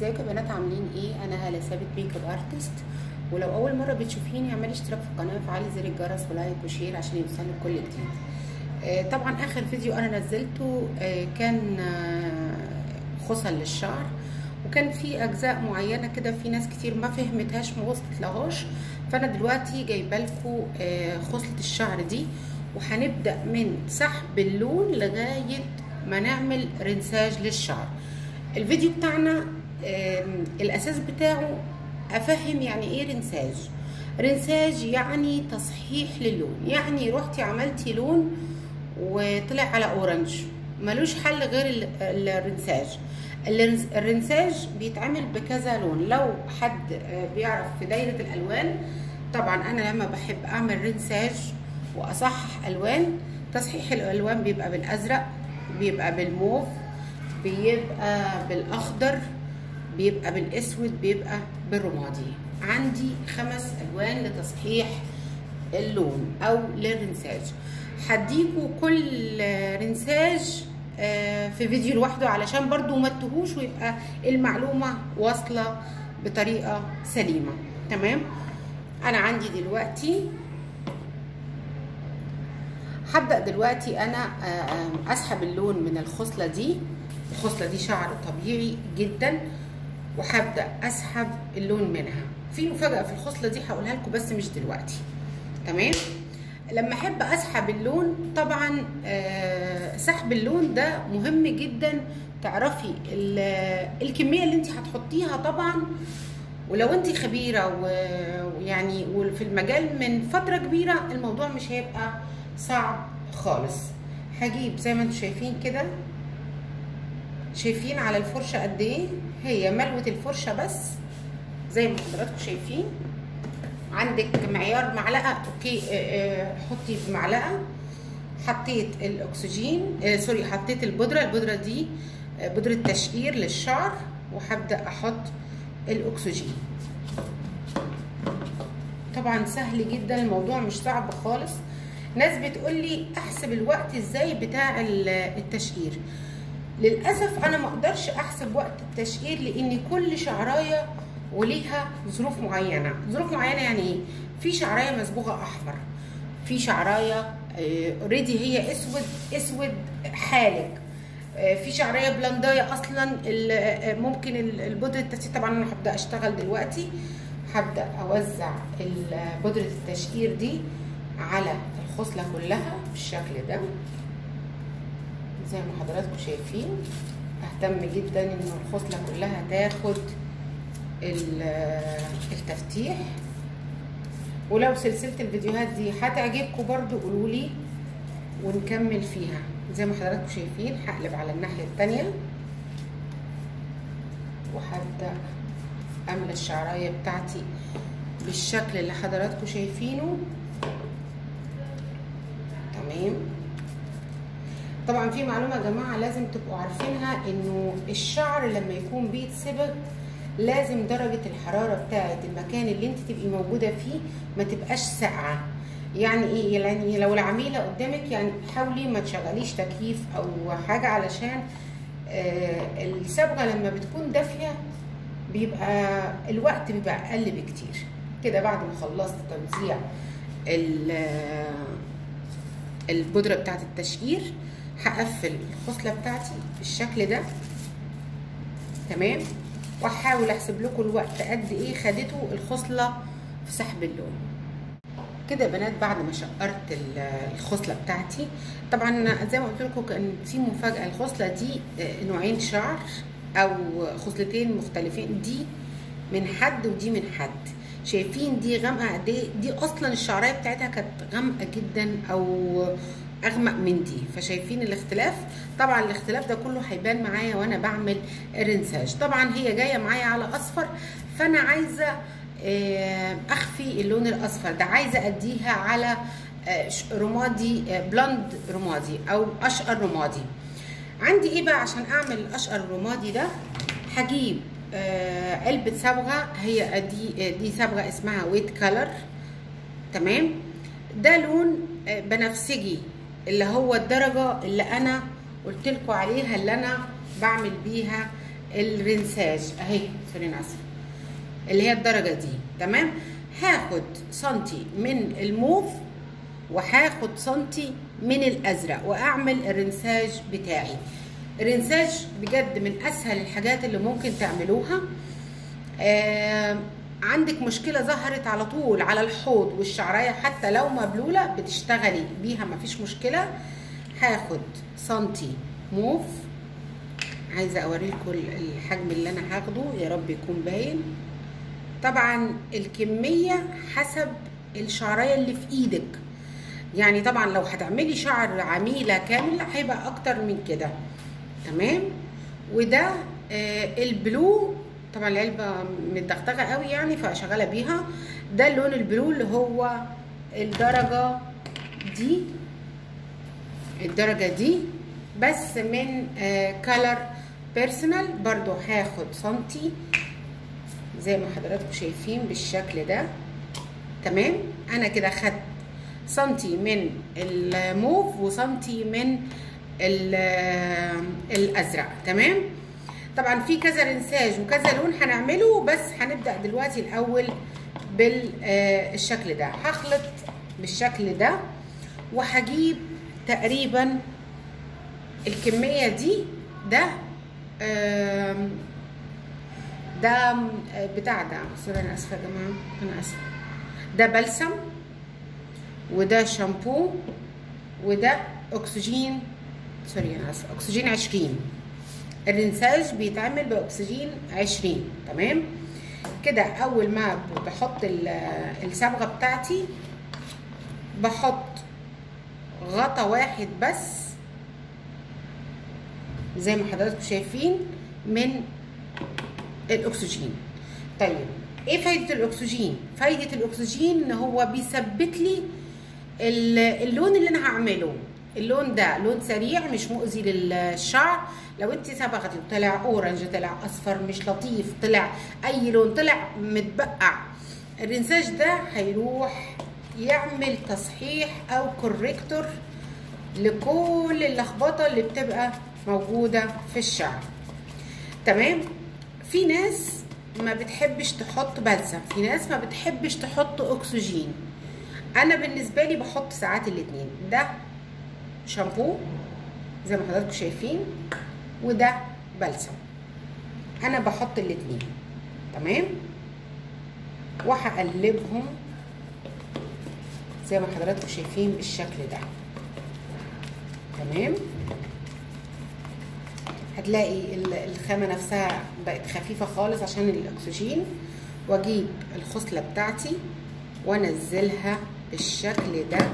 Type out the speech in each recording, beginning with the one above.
ازيكم يا بنات عاملين ايه انا هاله ثابت ميك اب ارتست ولو اول مره بتشوفيني اعملي اشتراك في القناه وفعلي زر الجرس ولايك وشير عشان يوصلك كل جديد آه طبعا اخر فيديو انا نزلته آه كان آه خصل للشعر وكان في اجزاء معينه كده في ناس كتير ما فهمتهاش ما وصلت لهاش فانا دلوقتي جايبه لكم خصله الشعر دي وهنبدا من سحب اللون لغايه ما نعمل رنساج للشعر الفيديو بتاعنا الاساس بتاعه افهم يعني ايه رنساج رنساج يعني تصحيح للون يعني رحتي عملتي لون وطلع على اورنج ملوش حل غير الرنساج الرنساج بيتعمل بكذا لون لو حد بيعرف في دايره الالوان طبعا انا لما بحب اعمل رنساج واصحح الوان تصحيح الالوان بيبقى بالازرق بيبقى بالموف بيبقى بالاخضر بيبقى بالاسود بيبقى بالرمادي عندي خمس الوان لتصحيح اللون او للرنساج هديكوا كل رنساج في فيديو لوحده علشان برضو ما تتوهوش ويبقى المعلومه واصله بطريقه سليمه تمام انا عندي دلوقتي هبدا دلوقتي انا اسحب اللون من الخصله دي الخصله دي شعر طبيعي جدا وهبدا اسحب اللون منها في مفاجاه في الخصله دي هقولها لكم بس مش دلوقتي تمام لما احب اسحب اللون طبعا سحب اللون ده مهم جدا تعرفي الكميه اللي انت هتحطيها طبعا ولو انت خبيره ويعني وفي المجال من فتره كبيره الموضوع مش هيبقى صعب خالص هجيب زي ما انتم شايفين كده شايفين على الفرشه قد ايه هي ملوه الفرشه بس زي ما حضراتكم شايفين عندك معيار معلقه اوكي اه اه حطي بمعلقه حطيت الاكسجين اه سوري حطيت البودره البودره دي بودره تشقير للشعر وهبدا احط الاكسجين طبعا سهل جدا الموضوع مش صعب خالص ناس بتقول لي احسب الوقت ازاي بتاع التشقير للاسف انا ما اقدرش احسب وقت التشقير لان كل شعرايه وليها ظروف معينه ظروف معينه يعني ايه في شعرايه مصبوغه احمر في شعرايه اوريدي هي اسود اسود حالق في شعرايه بلندايه اصلا ممكن البودره التشقير طبعا انا هبدا اشتغل دلوقتي هبدا اوزع بودره التشقير دي على الخصله كلها بالشكل ده زي ما حضراتكم شايفين اهتم جدا ان الخصله كلها تاخد التفتيح ولو سلسله الفيديوهات دي هتعجبكم برضو قولوا لي ونكمل فيها زي ما حضراتكم شايفين هقلب على الناحيه الثانيه وهبدا املى الشعرايه بتاعتي بالشكل اللي حضراتكم شايفينه تمام طبعا في معلومه يا جماعه لازم تبقوا عارفينها انه الشعر لما يكون بيتصبغ لازم درجه الحراره بتاعه المكان اللي انت تبقي موجوده فيه ما تبقاش ساقعه يعني ايه يعني لو العميله قدامك يعني حاولي ما تشغليش تكييف او حاجه علشان آه الصبغه لما بتكون دافيه بيبقى الوقت بيبقى اقل بكتير كده بعد ما خلصت توزيع البودره بتاعت التشقير هقفل الخصله بتاعتي بالشكل ده تمام واحاول احسب لكم الوقت قد ايه خدته الخصله في سحب اللون كده يا بنات بعد ما شقرت الخصله بتاعتي طبعا زي ما قلت لكم كان في مفاجاه الخصله دي نوعين شعر او خصلتين مختلفين دي من حد ودي من حد شايفين دي غامقه قد ايه دي اصلا الشعرايه بتاعتها كانت غامقه جدا او اغمق من دي فشايفين الاختلاف طبعا الاختلاف ده كله هيبان معايا وانا بعمل الرنساج طبعا هي جايه معايا على اصفر فانا عايزه اخفي اللون الاصفر ده عايزه اديها على رمادي بلوند رمادي او اشقر رمادي عندي ايه بقى عشان اعمل الاشقر الرمادي ده هجيب علبه صبغه هي دي دي صبغه اسمها ويت كلر تمام ده لون بنفسجي اللي هو الدرجه اللي انا قلت لكم عليها اللي انا بعمل بيها الرنساج اهي سوري انا اسفه اللي هي الدرجه دي تمام هاخد سنتي من الموف وهاخد سنتي من الازرق واعمل الرنساج بتاعي الرنساج بجد من اسهل الحاجات اللي ممكن تعملوها آه عندك مشكله ظهرت على طول على الحوض والشعرايه حتى لو مبلوله بتشتغلي بيها مفيش مشكله هاخد سنتي موف عايزه اوريكم الحجم اللي انا هاخده يا رب يكون باين طبعا الكميه حسب الشعرايه اللي في ايدك يعني طبعا لو هتعملي شعر عميله كامله هيبقى اكتر من كده تمام وده آه البلو طبعا العلبه متدغدغه قوي يعني فشغاله بيها ده اللون البلو اللي هو الدرجه دي الدرجه دي بس من كلر بيرسونال برضو هاخد سنتي زي ما حضراتكم شايفين بالشكل ده تمام انا كده خدت سنتي من الموف وسنتي من الازرق تمام طبعا في كذا رنساج وكذا لون هنعمله بس هنبدا دلوقتي الاول بالشكل ده هخلط بالشكل ده وهجيب تقريبا الكميه دي ده ده بتاع ده سوري انا اسفه يا جماعه انا اسفه ده بلسم وده شامبو وده اكسجين سوري انا اسفه اكسجين 20 الرنساج بيتعمل باكسجين 20 تمام كده اول ما بحط الصبغه بتاعتي بحط غطا واحد بس زي ما حضراتكم شايفين من الاكسجين طيب ايه فايده الاكسجين فايده الاكسجين ان هو بيثبت لي اللون اللي انا هعمله اللون ده لون سريع مش مؤذي للشعر لو انت صبغتي وطلع اورنج طلع اصفر مش لطيف طلع اي لون طلع متبقع الرنساج ده هيروح يعمل تصحيح او كوريكتور لكل اللخبطه اللي بتبقى موجوده في الشعر تمام في ناس ما بتحبش تحط بلسم في ناس ما بتحبش تحط اكسجين انا بالنسبه لي بحط ساعات الاتنين ده شامبو زي ما حضراتكم شايفين وده بلسم انا بحط الاتنين تمام وهقلبهم زي ما حضراتكم شايفين بالشكل ده تمام هتلاقي الخامة نفسها بقت خفيفة خالص عشان الأكسجين وأجيب الخصلة بتاعتي وأنزلها بالشكل ده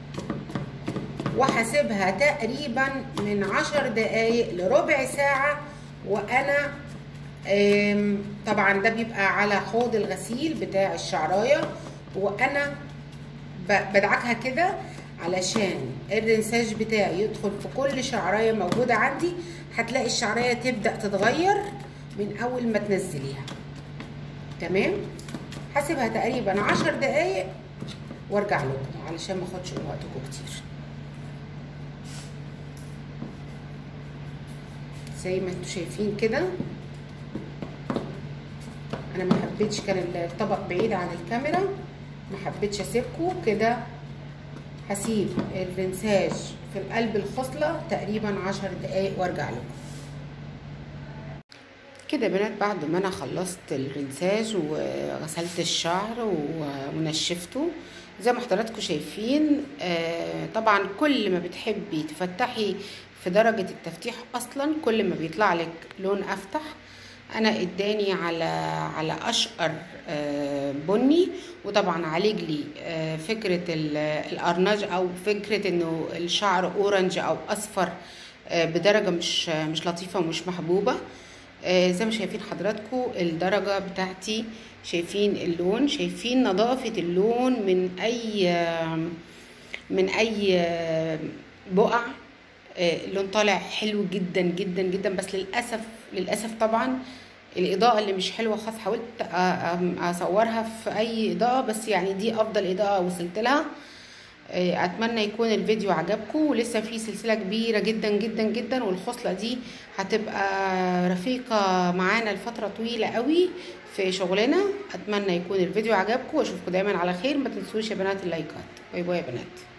وهسيبها تقريبا من عشر دقايق لربع ساعة وأنا طبعا ده بيبقى على حوض الغسيل بتاع الشعراية وأنا بدعكها كده علشان الرنساج بتاعي يدخل في كل شعرايه موجوده عندي هتلاقي الشعرايه تبدا تتغير من اول ما تنزليها تمام هسيبها تقريبا عشر دقايق وارجع لكم علشان ما اخدش من وقتكم كتير زي ما انتم شايفين كده انا ما حبيتش كان الطبق بعيد عن الكاميرا ما حبيتش اسيبكم كده هسيب الرنساج في قلب الخصلة تقريبا عشر دقايق وارجع لكم كده بنات بعد ما انا خلصت الرنساج وغسلت الشعر ونشفته زي ما حضراتكم شايفين آه طبعا كل ما بتحبي تفتحي في درجة التفتيح اصلا كل ما بيطلع لك لون افتح انا اداني على على اشقر بني وطبعا عالج لي فكره الارناج او فكره انه الشعر اورنج او اصفر بدرجه مش مش لطيفه ومش محبوبه زي ما شايفين حضراتكم الدرجه بتاعتي شايفين اللون شايفين نظافه اللون من اي من اي بقع اللون طالع حلو جدا جدا جدا بس للاسف للاسف طبعا الاضاءه اللي مش حلوه خالص حاولت اصورها في اي اضاءه بس يعني دي افضل اضاءه وصلت لها آه، اتمنى يكون الفيديو عجبكم ولسه في سلسله كبيره جدا جدا جدا والخصله دي هتبقى رفيقه معانا لفتره طويله قوي في شغلنا اتمنى يكون الفيديو عجبكم واشوفكم دايما على خير ما تنسوش يا بنات اللايكات باي باي يا بنات